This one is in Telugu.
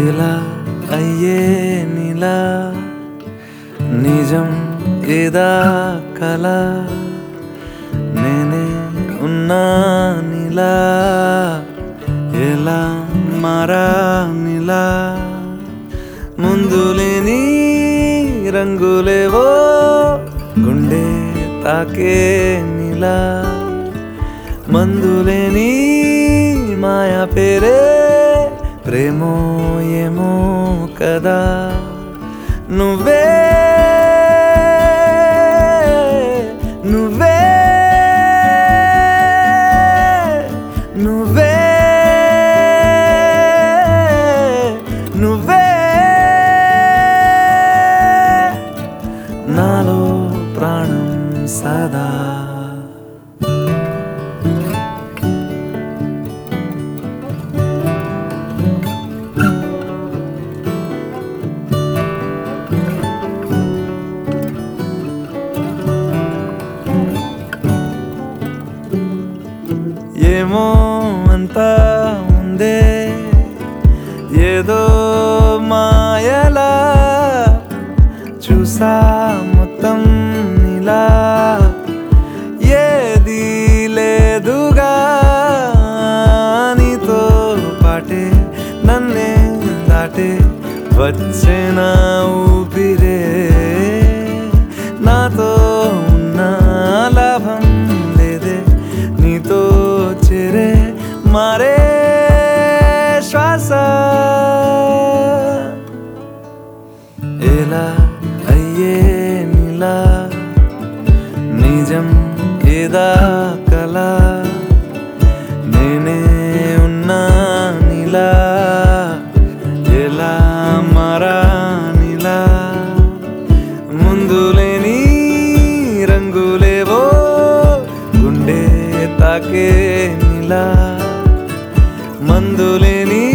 ఎలా అయ్యే నీలా నిజం ఏదా కల నేనే ఉన్నా నీలా ఎలా మారా నీలా ముందు లేని రంగులేవో గుండె తాకే నీలా మందులేని మాయా పేరే ప్రేమో ఏమో కదా నువ్వే నువ్వే నువ్వే నువ్వే నాలో ప్రాణం సదా ఏమో అంతా ఉందే ఏదో మాయలా చూసా మొత్తం ఇలా ఏది లేదుగా నీతో పాటే నన్నే దాటే వచ్చేన ఊపిరే నాతో ఉన్న లాభం లేదే నీతో చేరే మారే శ్వాస ఎలా అయ్యే నీలా నిజం ఏదా కల నేనే ఉన్నా నీలా ఎలా మారా నీలా ముందు లేని రంగులేవో గుండె తాకే నీలా మందులేని